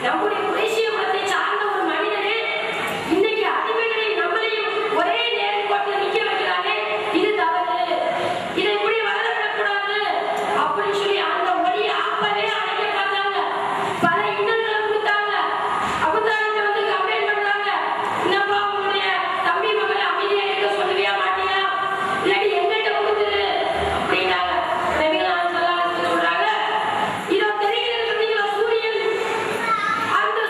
நம்முடைய குறைசிய குலத்தை சார்ந்த ஒரு மனிதனே இன்னைக்கு அடிமைகளை நம்மளையும் ஒரே நேர்கோட்டில் நிக்க வைக்கிறானே இது தவறு இதை இப்படி வளர விடக்கூடாது அப்படின்னு சொல்லி அந்த ஒளியை அப்பவே அணைக்க பார்த்தாங்க பல இன்னல்களை கொடுத்தாங்க அபுதாரிட்ட வந்து கம்ப்ளைண்ட் பண்றாங்க என்னப்பா உங்களுடைய தம்பி மகளை அமைதியா இருக்க சொல்லுவியா மாட்டியா இல்லாட்டி எங்கிட்ட கொடுத்துரு அப்படின்னாங்க நபிகள் நாயகம் ஸல்லல்லாஹு அலைஹி வஸல்லம் சொல்றாங்க இதோ தெரிகிறது சொன்னீங்களா சூரியன் அந்த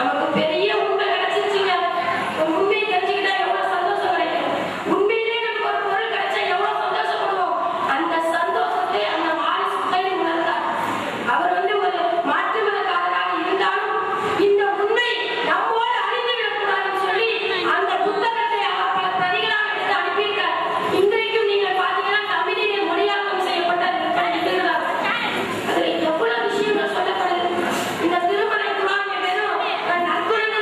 நமக்கு பெரிய உண்மை கிடைச்சிருச்சுங்க ஒரு உண்மையை தெரிஞ்சுக்கிட்டா எவ்வளவு சந்தோஷம் கிடைக்கும் உண்மையிலே நமக்கு ஒரு பொருள் கிடைச்சா எவ்வளவு சந்தோஷப்படுவோம் அந்த சந்தோஷத்தை அந்த வாரிசு சுத்தையும் உணர்ந்தார் அவர் வந்து ஒரு மாற்று மதக்காரராக இருந்தாலும் இந்த உண்மை நம்மோடு அழிந்து விடக்கூடாதுன்னு சொல்லி அந்த புத்தகத்தை அவர் பல பிரதிகளாக எடுத்து அனுப்பியிருக்கார் இன்றைக்கும் நீங்கள் பார்த்தீங்கன்னா தமிழிலே மொழியாக்கம் செய்யப்பட்ட இருக்கிறார் அதுல எவ்வளவு விஷயங்கள் சொல்லப்படுது இந்த திருமலை குரான் வெறும் நற்குணங்கள்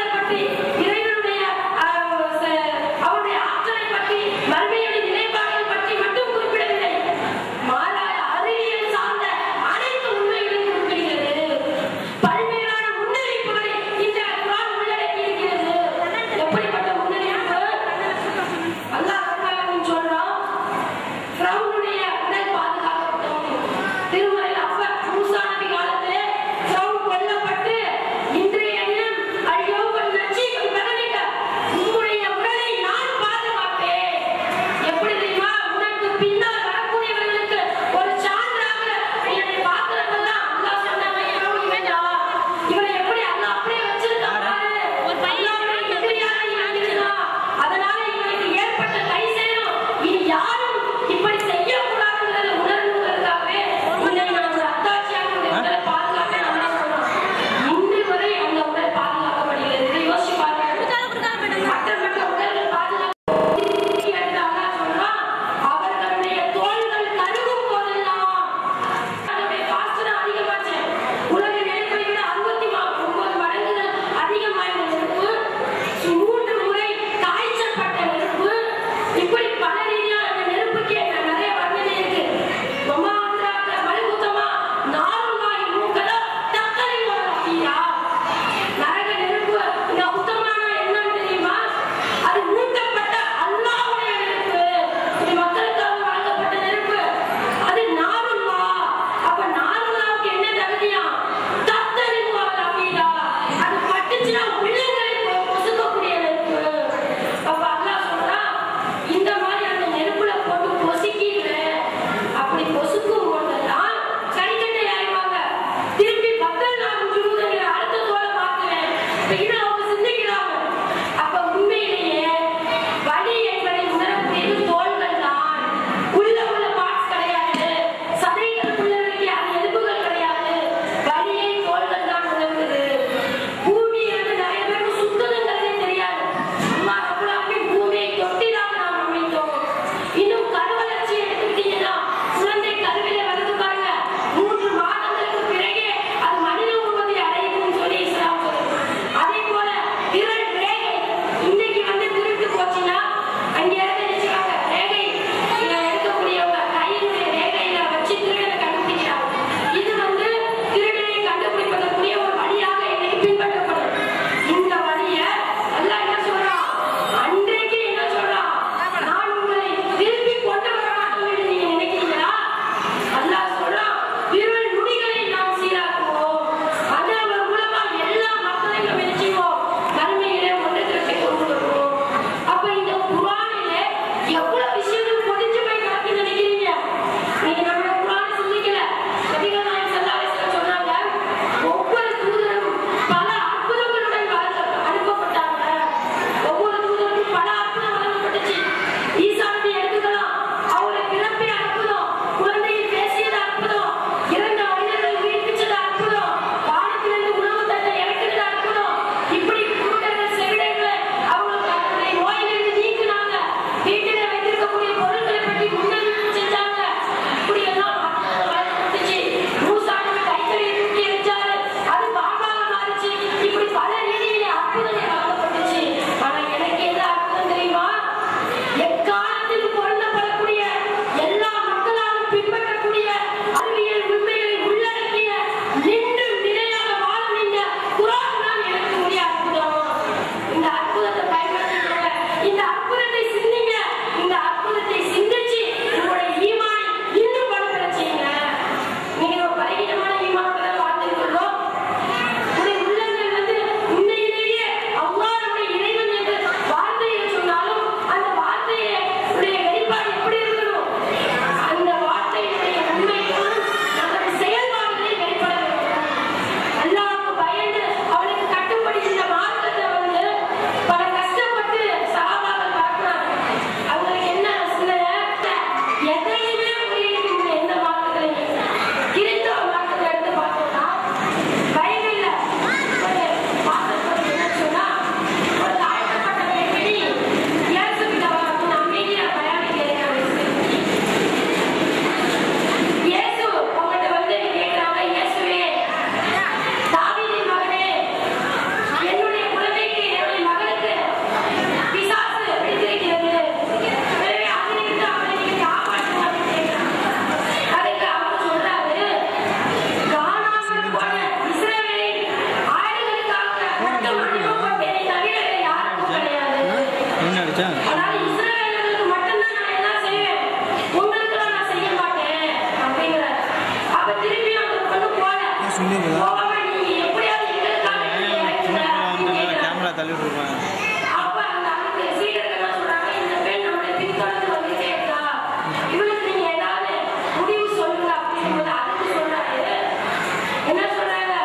அனுப்பப்பட்டேனே தவிர வேறு யாருக்கும் கிடையாது என்ன அடிச்சா அதனால இஸ்ரவேலர்களுக்கு மட்டும்தான் நான் எல்லாம் செய்வேன் உங்களுக்கெல்லாம் நான் செய்ய மாட்டேன் அப்படிங்கிறார் அப்ப திருப்பி அந்த பொண்ணு போல போகாம நீங்க எப்படியாவது எங்களுக்காக நீங்க சின்ன இறங்குங்க பிள்ளை அப்படின்னு வந்து கேட்கிறார். கேமரா தள்ளி விட்டுருப்பாங்க அப்ப அந்த ஆளுக்கு சீடர்கள் சொல்றாங்க இந்த பெண் நம்மளை பின்தொடர்ந்து வந்துட்டே இருக்கா இவளுக்கு நீங்க ஏதாவது முடிவு சொல்லுங்க அப்படிங்கும்போது அதுக்கு சொல்றாரு என்ன சொல்றாங்க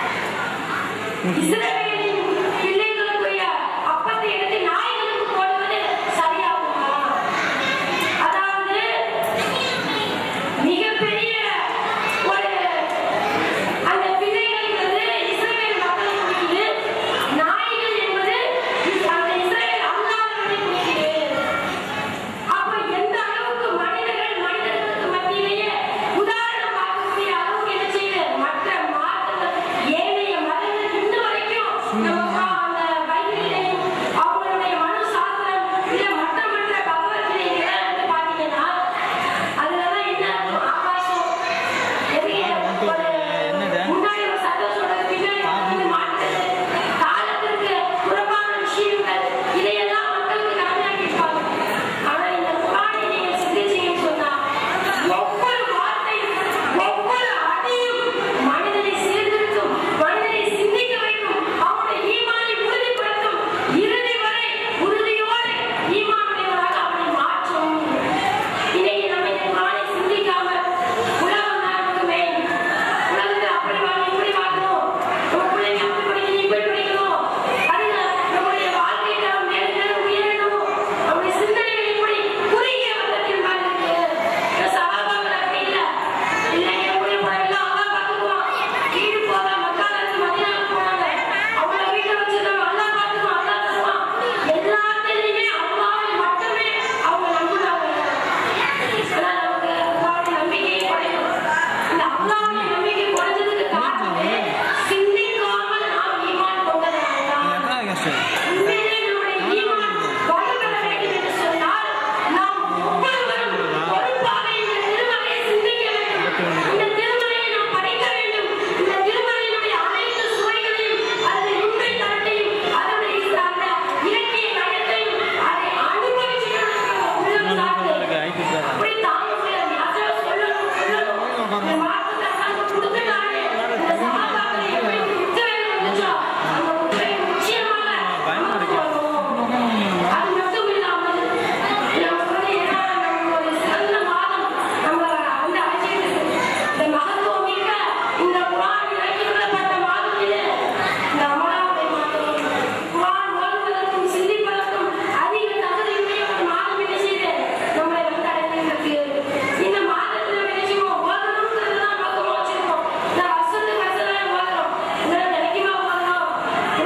இஸ்ரவேலின் பிள்ளைகளுக்குரிய அப்பத்தை எடுத்து நாய்களுக்கு போடுவது சரியாகுமா அதாவது மிகப்பெரிய ஒரு அந்த பிள்ளைகளுங்கிறது இஸ்ரவேல் மக்களை குறிக்குது நாய்கள் என்பது அந்த இஸ்ரவேல் அல்லாதவர்களை குறிக்குது அப்ப எந்த அளவுக்கு மனிதர்கள் மனிதர்களுக்கு மத்தியிலேயே உதாரணம் பார்க்கக்கூடிய அளவுக்கு என்ன செய்யுது மற்ற மாற்றங்கள் ஏனைய மதங்கள் இன்று வரைக்கும் நம்ம அந்த பைபிளையும் அவங்களுடைய மனு சாஸ்திரம் இல்ல மற்ற மற்ற பகவத்கீதைகளை வந்து பாத்தீங்கன்னா அதுலதான் என்ன இருக்கும் ஆகாசம் எதுக்கு ஒரு முன்னாடி ஒரு சத்தம் சொல்றது பின்னாடி வந்து மாற்றுறது காலத்திற்கு புறம்பான விஷயங்கள் இதையெல்லாம் மக்களுக்கு கடமையாக்கியிருப்பாங்க ஆனா இந்த குரானை நீங்க சிந்திச்சீங்கன்னு சொன்னா ஒவ்வொரு வார்த்தையும் ஒவ்வொரு அடியும் மனிதனை சீர்திருத்தும் மனிதனை சிந்திக்க வைக்கும் அவனுடைய ஈமானை உறுதிப்படுத்தும் இறுதி வரை உறுதியோடு ஈமானுடையவராக அவனை மாற்றும் இன்னைக்கு நம்ம இந்த குரானை சிந்திக்காம உலகம் தான் இருக்குமே உலகத்துல அப்படி வாழணும் இப்படி வாழணும் நம்ம பிள்ளைங்க அப்படி படிக்கணும் இப்படி படிக்கணும் அதுல நம்முடைய வாழ்க்கை தரம் மேலும் மேலும் உயரணும் நம்முடைய சிந்தனைகள் இப்படி குறுகிய வட்டத்தில் மேல இருக்கு இந்த சகாபாக்கள் அப்படி இல்ல இல்லை என்னுடைய பழமெல்லாம் அல்லாஹ் பார்த்துக்குவான் வீடு போக மக்கால இருந்து மதினாவுக்கு போனாங்க அவங்கள வீட்டுல வச்சிருந்தவங்க அல்லாஹ் பார்த்துக்குவான் அல்லாஹ் தருவான் எல்லாத்திலையுமே அல்லாஹ்வை மட்டுமே அவங்க நம்பினாங்க ஆனா நமக்கு அல்லாஹ்வுடைய நம்பிக்கையை குறையும். இந்த அல்லாஹ்வுடைய நம்பிக்கை குறைஞ்சதுக்கு காரணமே சிந்திக்காமல் நாம் ஈமான் கொண்டதனால்தான். எத்தனை கஷ்டம் உண்மையிலே நம்முடைய ஈமான் வலுப்பெற வேண்டும் என்று சொன்னால், நாம் ஒவ்வொருவரும் பொறுப்பாக இந்த திருமறையை சிந்திக்க வேண்டும். இந்த திருமறையை நாம் படிக்க வேண்டும். இந்த திருமறையினுடைய அனைத்து சுவைகளையும், அதனுடைய உண்மை தரத்தையும், அதனுடைய அந்த இலக்கிய நயத்தையும், அதை அனுபவிச்சுக்கணும் உள்ளம் சார்ந்து. இருக்கு ஐடி சார் அப்படி தாங்க முடியாது. யார்கிட்டயாவது சொல்லணும், சொல்லணும். இந்த மார்க்கத்தை அல்லாஹ் கொடுத்துட்டானே. இந்த சகாபாக்களை எப்படி முத்திரை வந்துச்சோ, அந்த முத்திரை நிச்சயமாக நமக்கு வரணும். அது மட்டும் இல்லாமல் நமக்கு வந்து என்ன, நம்மளுடைய சிறந்த மாதம் நம்மளை வந்து அழைச்சிட்டு இருக்கு. இந்த மகத்துவம் மிக்க இந்த குர்ஆன் இறக்கிவிடப்பட்ட மாதம் இது. இந்த அமலாவுடைய மாதம். குர்ஆன் ஓதுவதற்கும் சிந்திப்பதற்கும் அதிக தகுதியுடைய ஒரு மாதம் என்ன செய்யுது? நம்மளை வந்து அடைந்திருக்கு. இந்த மாதத்துல என்ன செய்வோம்? ஓதணுங்கிறது தான் நோக்கமா வச்சிருக்கோம். இந்த வருஷத்துக்கு வருஷம் தான் ஓதுறோம். இதெல்லாம் தினைக்குமா ஓதுறோம்?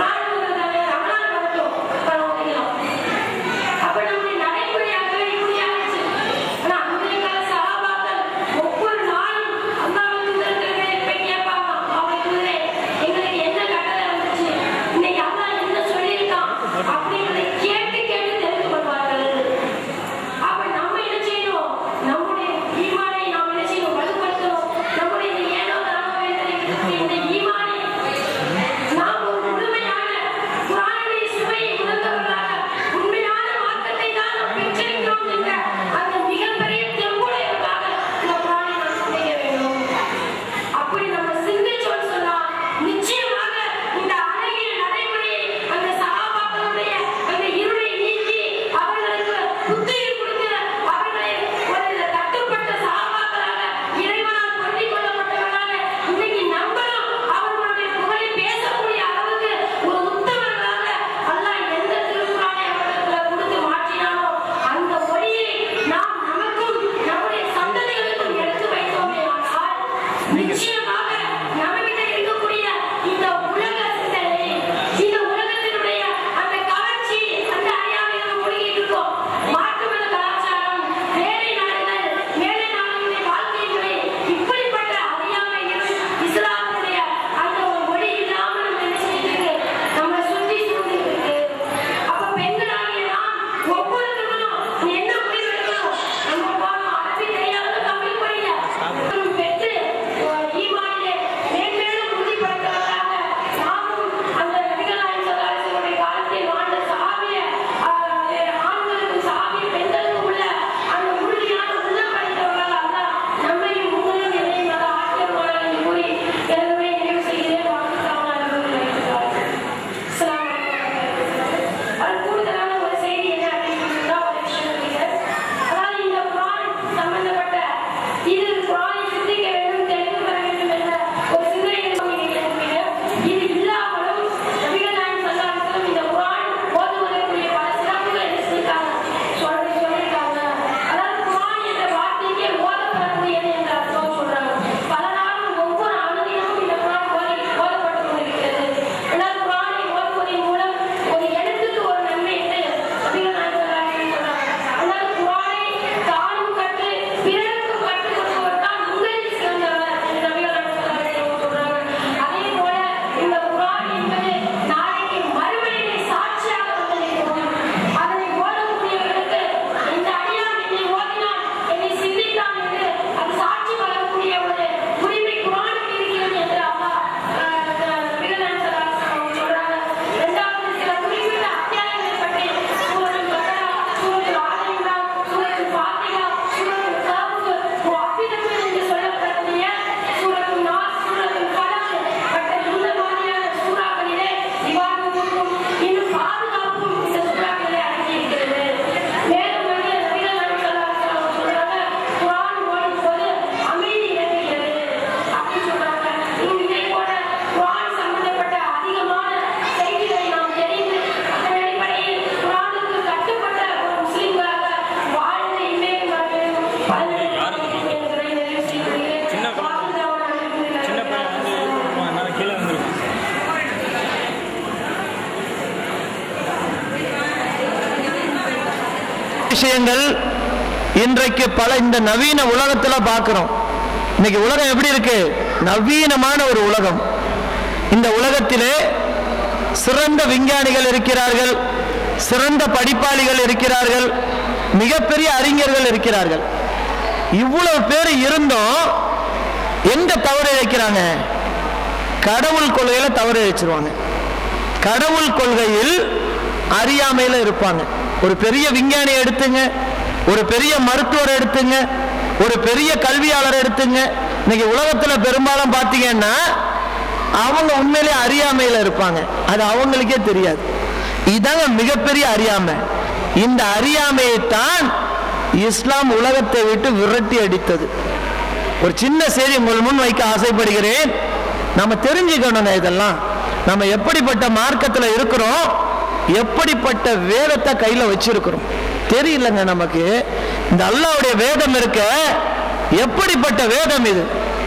விஷயங்கள் இன்றைக்கு பல இந்த நவீன உலகத்துல பார்க்கிறோம் இன்னைக்கு உலகம் எப்படி இருக்கு நவீனமான ஒரு உலகம் இந்த உலகத்திலே சிறந்த விஞ்ஞானிகள் இருக்கிறார்கள் சிறந்த படிப்பாளிகள் இருக்கிறார்கள் மிகப்பெரிய அறிஞர்கள் இருக்கிறார்கள் இவ்வளவு பேர் இருந்தும் எங்க தவறு இழைக்கிறாங்க கடவுள் கொள்கையில தவறு இழைச்சிருவாங்க கடவுள் கொள்கையில் அறியாமையில இருப்பாங்க ஒரு பெரிய விஞ்ஞானி எடுத்துங்க ஒரு பெரிய மருத்துவர் எடுத்துங்க ஒரு பெரிய கல்வியாளர் எடுத்துங்க இன்னைக்கு உலகத்துல பெரும்பாலும் பார்த்தீங்கன்னா அவங்க உண்மையிலே அறியாமையில இருப்பாங்க அது அவங்களுக்கே தெரியாது இதாங்க மிகப்பெரிய அறியாமை இந்த அறியாமையை தான் இஸ்லாம் உலகத்தை விட்டு விரட்டி அடித்தது ஒரு சின்ன செய்தி உங்கள் முன் வைக்க ஆசைப்படுகிறேன் நம்ம தெரிஞ்சுக்கணுங்க இதெல்லாம் நம்ம எப்படிப்பட்ட மார்க்கத்தில் இருக்கிறோம் எப்படிப்பட்ட வேதத்தை கையில் வச்சிருக்கிறோம் தெரியலங்க நமக்கு இந்த அல்லாவுடைய வேதம் இருக்க எப்படிப்பட்ட வேதம் இது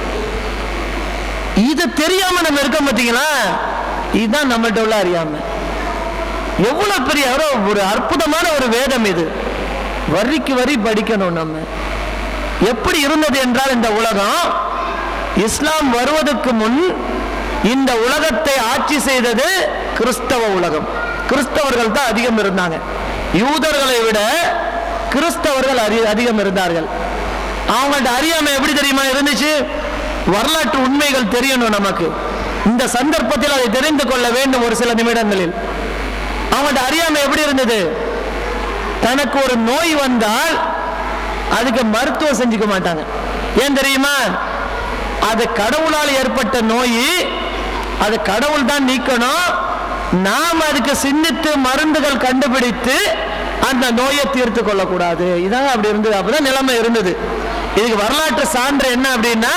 இது தெரியாம நம்ம இருக்க பார்த்தீங்களா இதுதான் நம்மள்ட்ட உள்ள அறியாம எவ்வளவு பெரிய ஒரு- ஒரு அற்புதமான ஒரு வேதம் இது வரிக்கு வரி படிக்கணும் நம்ம எப்படி இருந்தது என்றால் இந்த உலகம் இஸ்லாம் வருவதற்கு முன் இந்த உலகத்தை ஆட்சி செய்தது கிறிஸ்தவ உலகம் கிறிஸ்தவர்கள் தான் அதிகம் இருந்தாங்க யூதர்களை விட கிறிஸ்தவர்கள் அதி- அதிகம் இருந்தார்கள் அவங்கள்ட்ட அறியாமை எப்படி தெரியுமா இருந்துச்சு வரலாற்று உண்மைகள் தெரியணும் நமக்கு இந்த சந்தர்ப்பத்தில் அதை தெரிந்து கொள்ள வேண்டும் ஒரு சில நிமிடங்களில் அவங்கள்ட்ட அறியாமை எப்படி இருந்தது தனக்கு ஒரு நோய் வந்தால் அதுக்கு மருத்துவம் செஞ்சுக்க மாட்டாங்க ஏன் தெரியுமா அது கடவுளால் ஏற்பட்ட நோய் அது கடவுள் தான் நீக்கணும் நாம் அதுக்கு சிந்தித்து மருந்துகள் கண்டுபிடித்து அந்த நோயை தீர்த்து கொள்ளக்கூடாது இதாங்க அப்படி இருந்தது அப்பதான் நிலைமை இருந்தது இதுக்கு வரலாற்று சான்று என்ன அப்படின்னா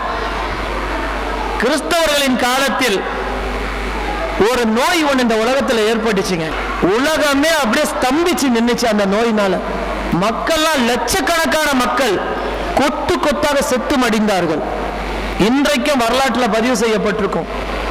கிறிஸ்தவர்களின் காலத்தில் ஒரு நோய் ஒன்று இந்த உலகத்தில் ஏற்பட்டுச்சுங்க உலகமே அப்படியே ஸ்தம்பிச்சு நின்னுச்சு அந்த நோயினால மக்கள்லாம் லட்சக்கணக்கான மக்கள் கொத்து கொத்தாக செத்து மடிந்தார்கள் இன்றைக்கும் வரலாற்றில் பதிவு செய்யப்பட்டிருக்கும்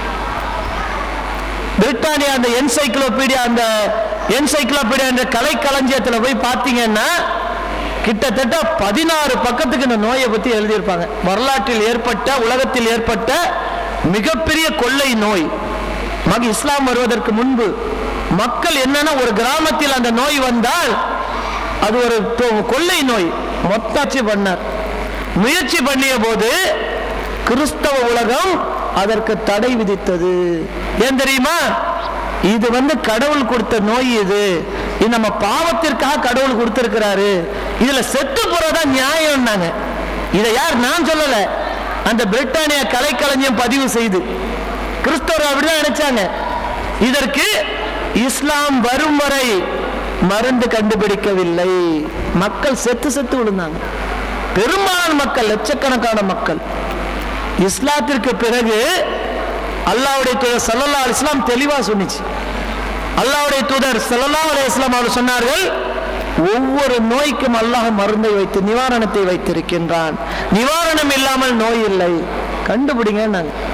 பிரிட்டானியா அந்த என்சைக்ளோபீடியா அந்த என்சைக்ளோபீடியா என்ற கலை களஞ்சியத்தில் போய் பார்த்தீங்கன்னா கிட்டத்தட்ட பதினாறு பக்கத்துக்கு இந்த நோயை பற்றி எழுதியிருப்பாங்க வரலாற்றில் ஏற்பட்ட உலகத்தில் ஏற்பட்ட மிகப்பெரிய கொள்ளை நோய் மக இஸ்லாம் வருவதற்கு முன்பு மக்கள் என்னன்னா ஒரு கிராமத்தில் அந்த நோய் வந்தால் அது ஒரு தொ- கொள்ளை நோய் மொத்தாட்சி பண்ணார் முயற்சி பண்ணிய போது கிறிஸ்தவ உலகம் அதற்கு தடை விதித்தது ஏன் தெரியுமா இது வந்து கடவுள் கொடுத்த நோய் இது இது நம்ம பாவத்திற்காக கடவுள் கொடுத்திருக்கிறாரு இதுல செத்து போறதா நியாயம்னாங்க இதை யார் நான் சொல்லல அந்த பிரிட்டானிய கலைக்களஞ்சியம் பதிவு செய்து கிறிஸ்தவர்கள் அப்படிதான் நினைச்சாங்க இதற்கு இஸ்லாம் வரும் வரை மருந்து கண்டுபிடிக்கவில்லை மக்கள் செத்து செத்து விழுந்தாங்க பெரும்பாலான மக்கள் லட்சக்கணக்கான மக்கள் இஸ்லாத்திற்கு பிறகு அல்லாஹ்வுடைய தூதர் ஸல்லல்லாஹு அலைஹி வஸல்லம் தெளிவா சொன்னிச்சு அல்லாஹ்வுடைய தூதர் ஸல்லல்லாஹு அலைஹி வஸல்லம் அவர்கள் சொன்னார்கள் ஒவ்வொரு நோய்க்கும் அல்லாஹ் மருந்தை வைத்து நிவாரணத்தை வைத்திருக்கின்றான் நிவாரணம் இல்லாமல் நோய் இல்லை கண்டுபிடிங்க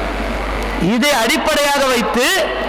இதை அடிப்படையாக வைத்து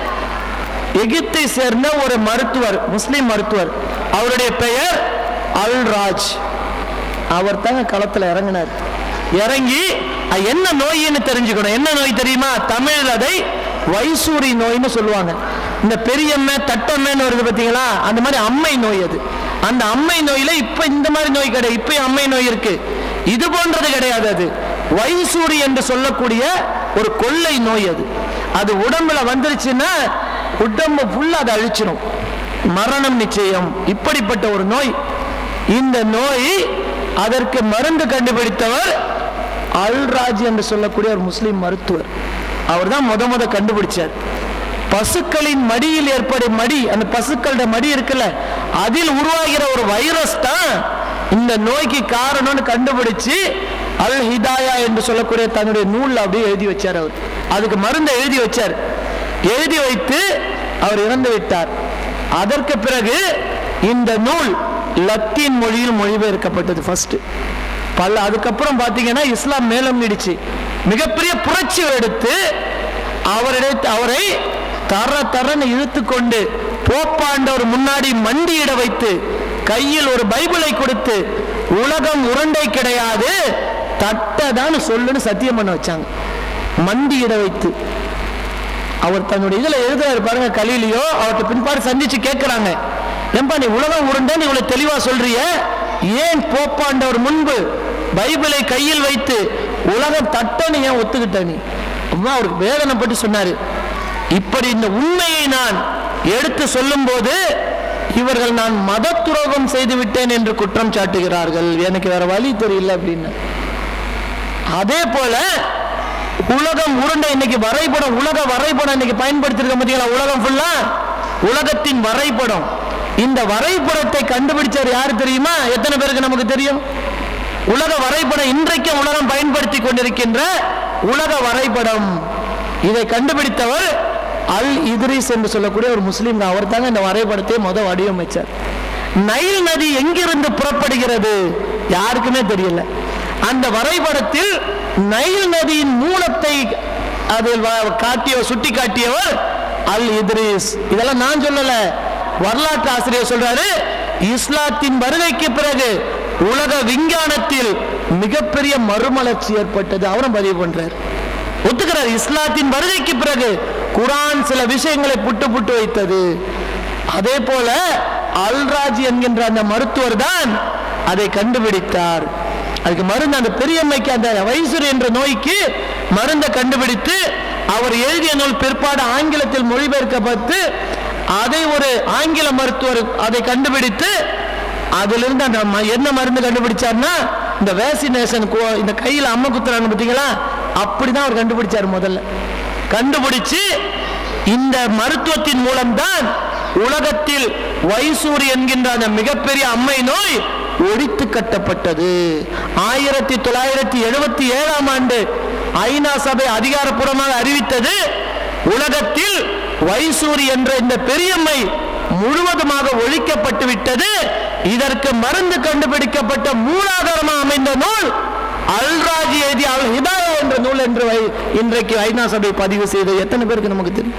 எகிப்தை சேர்ந்த ஒரு மருத்துவர் முஸ்லிம் மருத்துவர் அவருடைய பெயர் அல் ராஜ் அவர் தாங்க களத்தில் இறங்கினார் இறங்கி அது என்ன நோயின்னு தெரிஞ்சுக்கணும் என்ன நோய் தெரியுமா தமிழ் அதை வைசூரி நோய்னு சொல்லுவாங்க இந்த பெரியம்மை தட்டம்மைன்னு வருது பார்த்தீங்களா அந்த மாதிரி அம்மை நோய் அது அந்த அம்மை நோயில இப்ப இந்த மாதிரி நோய் கிடையாது இப்ப அம்மை நோய் இருக்கு இது போன்றது கிடையாது அது வைசூரி என்று சொல்லக்கூடிய ஒரு கொள்ளை நோய் அது அது உடம்புல வந்துருச்சுன்னா உடம்பு ஃபுல்லா அதை அழிச்சிடும் மரணம் நிச்சயம் இப்படிப்பட்ட ஒரு நோய் இந்த நோய் அதற்கு மருந்து கண்டுபிடித்தவர் அல்ராஜ் என்று சொல்லக்கூடிய ஒரு முஸ்லிம் மருத்துவர் அவர் தான் முத முத கண்டுபிடிச்சார் பசுக்களின் மடியில் ஏற்படும் மடி அந்த பசுக்களோட மடி இருக்குல்ல அதில் உருவாகிற ஒரு வைரஸ் தான் இந்த நோய்க்கு காரணம்னு கண்டுபிடிச்சு அல் ஹிதாயா என்று சொல்லக்கூடிய தன்னுடைய நூல்ல அப்படியே எழுதி வச்சார் அவர் அதுக்கு மருந்தை எழுதி வச்சார் எழுதி வைத்து அவர் இறந்து விட்டார் அதற்கு பிறகு இந்த நூல் லத்தீன் மொழியில் மொழிபெயர்க்கப்பட்டது ஃபர்ஸ்ட் பல அதுக்கப்புறம் பார்த்தீங்கன்னா இஸ்லாம் மேலும் நீடிச்சு மிகப்பெரிய புரட்சி எடுத்து அவரிட அவரை தர தரன்னு இழுத்து கொண்டு போப்பாண்டவர் முன்னாடி மண்டியிட வைத்து கையில் ஒரு பைபிளை கொடுத்து உலகம் உருண்டை கிடையாது தட்டை தான் சொல்லுன்னு சத்தியம் பண்ண வச்சாங்க மண்டியிட வைத்து அவர் தன்னுடைய இதுல எழுதுறாரு பாருங்க கலிலியோ அவர்கிட்ட பின்பாடு சந்திச்சு கேட்கிறாங்க ஏன்பா நீ உலகம் உருண்டை நீ இவ்வளவு தெளிவா சொல்றிய ஏன் போப்பாண்டவர் முன்பு பைபிளை கையில் வைத்து உலகம் தட்டன்னு ஏன் ஒத்துக்கிட்ட நீ அம்மா அவருக்கு வேதனைப்பட்டு சொன்னாரு இப்படி இந்த உண்மையை நான் எடுத்து சொல்லும்போது இவர்கள் நான் மத துரோகம் செய்து விட்டேன் என்று குற்றம் சாட்டுகிறார்கள் எனக்கு வேற வழி தெரியல அப்படின்னு அதே போல உலகம் உருண்டை இன்னைக்கு வரைபடம் உலக வரைபடம் இன்னைக்கு பயன்படுத்திருக்க பார்த்தீங்களா உலகம் ஃபுல்லா உலகத்தின் வரைபடம் இந்த வரைபடத்தை கண்டுபிடிச்சவர் யாரு தெரியுமா எத்தனை பேருக்கு நமக்கு தெரியும் உலக வரைபடம் இன்றைக்கும் உலகம் பயன்படுத்தி கொண்டிருக்கின்ற உலக வரைபடம் இதை கண்டுபிடித்தவர் அல் இத்ரிஸ் என்று சொல்லக்கூடிய ஒரு முஸ்லீம் அவர் தாங்க இந்த வரைபடத்தை முத வடிவமைச்சார் நைல் நதி எங்கிருந்து புறப்படுகிறது யாருக்குமே தெரியல அந்த வரைபடத்தில் நைல் நதியின் மூலத்தை அதில் வ- காட்டிய சுட்டி காட்டியவர் அல் இத்ரிஸ் இதெல்லாம் நான் சொல்லல வரலாற்று ஆசிரியர் சொல்றாரு இஸ்லாத்தின் வருகைக்கு பிறகு உலக விஞ்ஞானத்தில் மிகப்பெரிய மறுமலர்ச்சி ஏற்பட்டது அவரும் பதிவு பண்றார் ஒத்துக்கிறார் இஸ்லாத்தின் வருகைக்கு பிறகு குரான் சில விஷயங்களை புட்டு புட்டு வைத்தது அதே போல அல்ராஜ் என்கின்ற அந்த மருத்துவர் தான் அதை கண்டுபிடித்தார் அதுக்கு மருந்து அந்த பெரியம்மைக்கு அந்த வைசூர் என்ற நோய்க்கு மருந்தை கண்டுபிடித்து அவர் எழுதிய நூல் பிற்பாடு ஆங்கிலத்தில் மொழிபெயர்க்கப்பட்டு அதை ஒரு ஆங்கில மருத்துவர் அதை கண்டுபிடித்து அதிலிருந்து அந்த ம- என்ன மருந்து கண்டுபிடிச்சார்னா இந்த வேக்சினேஷன் இந்த கையில் அம்மை குத்துறாங்க பார்த்தீங்களா அப்படிதான் அவர் கண்டுபிடிச்சார் முதல்ல கண்டுபிடிச்சு இந்த மருத்துவத்தின் மூலம்தான் உலகத்தில் வைசூரி என்கின்ற அந்த மிகப்பெரிய அம்மை நோய் ஒழித்து கட்டப்பட்டது ஆயிரத்தி தொள்ளாயிரத்தி எழுபத்தி ஏழாம் ஆண்டு ஐநா சபை அதிகாரப்பூர்வமாக அறிவித்தது உலகத்தில் வைசூரி என்ற இந்த பெரியம்மை முழுவதுமாக ஒழிக்கப்பட்டு விட்டது இதற்கு மருந்து கண்டுபிடிக்கப்பட்ட மூலாதாரமாக அமைந்த நூல் அல்ராஜி எழுதிய அல் ஹிதாயா என்ற நூல் என்று வை- இன்றைக்கு ஐநா சபை பதிவு செய்தது எத்தனை பேருக்கு நமக்கு தெரியும்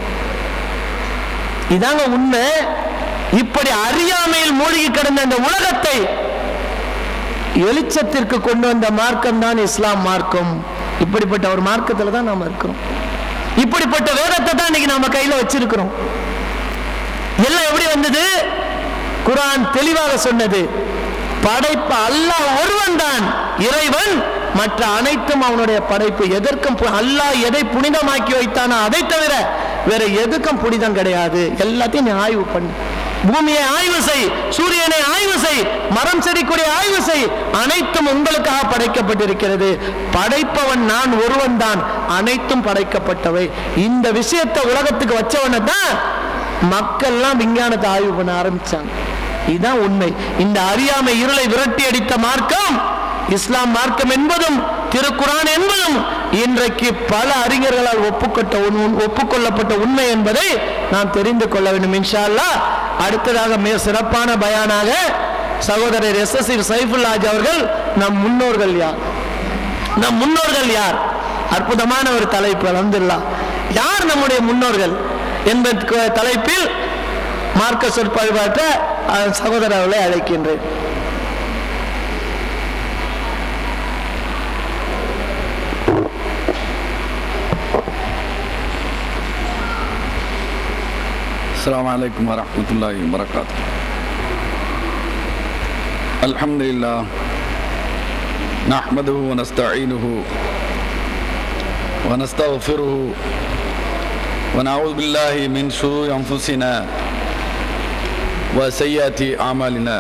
இதாங்க உண்மை இப்படி அறியாமையில் மூழ்கி கிடந்த இந்த உலகத்தை வெளிச்சத்திற்கு கொண்டு வந்த மார்க்கம் தான் இஸ்லாம் மார்க்கம் இப்படிப்பட்ட ஒரு மார்க்கத்துல தான் நாம இருக்கிறோம் இப்படிப்பட்ட வேதத்தை தான் இன்னைக்கு நாம கையில வச்சிருக்கிறோம் எல்லாம் எப்படி வந்தது குர்ஆன் தெளிவாக சொன்னது படைப்பு அல்லாஹ் ஒருவன் தான் இறைவன் மற்ற அனைத்தும் அவனுடைய படைப்பு எதற்கும் பு- அல்லாஹ் எதை புனிதமாக்கி வைத்தானோ அதை தவிர வேற எதுக்கும் புனிதம் கிடையாது எல்லாத்தையும் நீ ஆய்வு பண்ணு பூமியை ஆய்வு செய் சூரியனை ஆய்வு செய் மரம் செடி கொடி ஆய்வு செய் அனைத்தும் உங்களுக்காக படைக்கப்பட்டிருக்கிறது படைப்பவன் நான் ஒருவன் தான் அனைத்தும் படைக்கப்பட்டவை இந்த விஷயத்தை உலகத்துக்கு வச்சவனை தான் மக்கள்லாம் விஞ்ஞானத்தை ஆய்வு பண்ண ஆரம்பிச்சாங்க இதுதான் உண்மை இந்த அறியாமை இருளை விரட்டி அடித்த மார்க்கம் இஸ்லாம் மார்க்கம் என்பதும் திருக்குரான் என்பதும் இன்றைக்கு பல அறிஞர்களால் ஒப்புக்கொட்ட உண்- ஒப்புக்கொள்ளப்பட்ட உண்மை என்பதை நாம் தெரிந்து கொள்ள வேண்டும் இன்ஷா அல்லாஹ் அடுத்ததாக மிக சிறப்பான பயானாக சகோதரர் எஸ் எஸ் சைஃபுல்லாஜ் அவர்கள் நம் முன்னோர்கள் யார் நம் முன்னோர்கள் யார் அற்புதமான ஒரு தலைப்பு அல்ஹம்துலில்லாஹ் யார் நம்முடைய முன்னோர்கள் என்பதற்கு தலைப்பில் மார்க்க சொற்பொழிவாற்ற அஹ், சகோதரர் அவர்களை அழைக்கின்றேன் السلام عليكم ورحمة الله وبركاته الحمد لله نحمده ونستعينه ونستغفره ونعوذ بالله من شرور أنفسنا وسيئات أعمالنا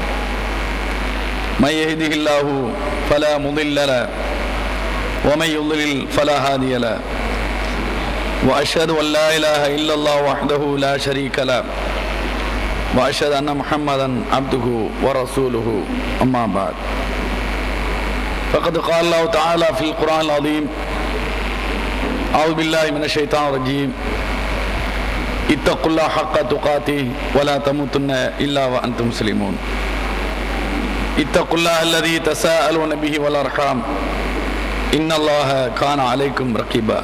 من يهده الله فلا مضل له ومن يضلل فلا هادي له وأشهد أن لا إله إلا الله وحده لا شريك له وأشهد أن محمدا عبده ورسوله أما بعد فقد قال الله تعالى في القرآن العظيم أعوذ بالله من الشيطان الرجيم اتقوا الله حق تقاته ولا تموتن إلا وأنتم مسلمون اتقوا الله الذي تساءلون به والأرحام إن الله كان عليكم رقيبا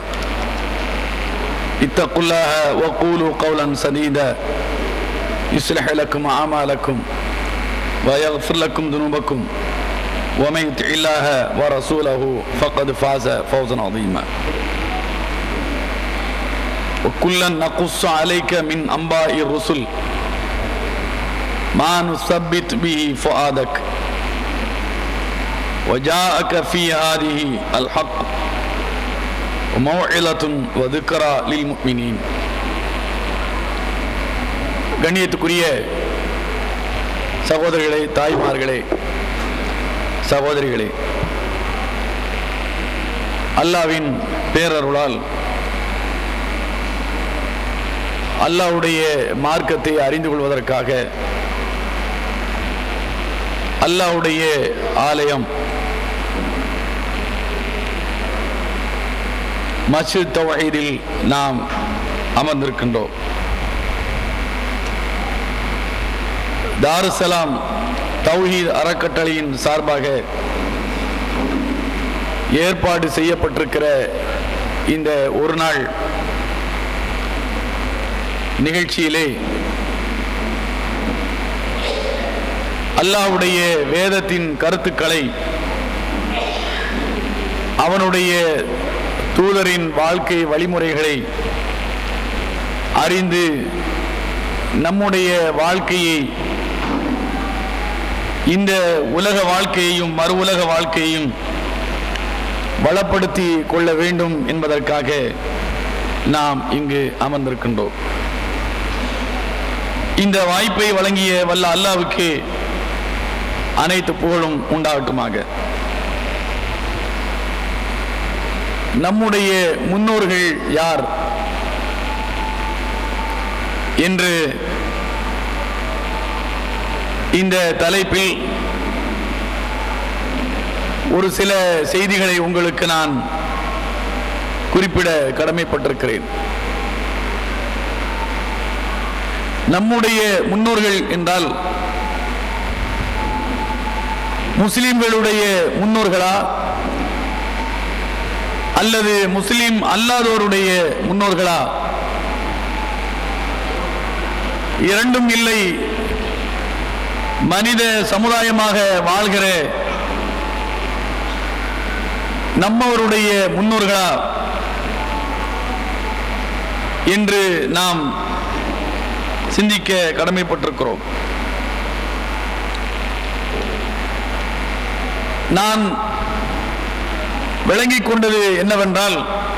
اتقوا الله وقولوا قولا سديدا يصلح لكم أعمالكم ويغفر لكم ذنوبكم ومن يطع الله ورسوله فقد فاز فوزا عظيما وكلا نقص عليك من أنباء الرسل ما نثبت به فؤادك وجاءك في هذه الحق وموعظة وذكرى للمؤمنين கண்ணியத்துக்குரிய சகோதரிகளே தாய்மார்களே சகோதரிகளே அல்லாவின் பேரருளால் அல்லாவுடைய மார்க்கத்தை அறிந்து கொள்வதற்காக அல்லாவுடைய ஆலயம் மஸ்ஜித் தவஹீதில் நாம் அமர்ந்திருக்கின்றோம் தாருசலாம் தௌஹீத் அறக்கட்டளையின் சார்பாக ஏற்பாடு செய்யப்பட்டிருக்கிற இந்த ஒரு நாள் நிகழ்ச்சியிலே அல்லாஹ்வுடைய வேதத்தின் கருத்துக்களை அவனுடைய தூதரின் வாழ்க்கை வழிமுறைகளை அறிந்து நம்முடைய வாழ்க்கையை இந்த உலக வாழ்க்கையையும் மறு உலக வாழ்க்கையையும் வளப்படுத்தி கொள்ள வேண்டும் என்பதற்காக நாம் இங்கு அமர்ந்திருக்கின்றோம் இந்த வாய்ப்பை வழங்கிய வல்ல அல்லாவுக்கு அனைத்து புகழும் உண்டாகட்டுமாக நம்முடைய முன்னோர்கள் யார் என்று இந்த தலைப்பில் ஒரு சில செய்திகளை உங்களுக்கு நான் குறிப்பிட கடமைப்பட்டிருக்கிறேன் நம்முடைய முன்னோர்கள் என்றால் முஸ்லிம்களுடைய முன்னோர்களா அல்லது முஸ்லிம் அல்லாதோருடைய முன்னோர்களா இரண்டும் இல்லை மனித சமுதாயமாக வாழ்கிற நம்மவருடைய முன்னோர்களா என்று நாம் சிந்திக்க கடமைப்பட்டிருக்கிறோம் நான் விளங்கிக் கொண்டது என்னவென்றால்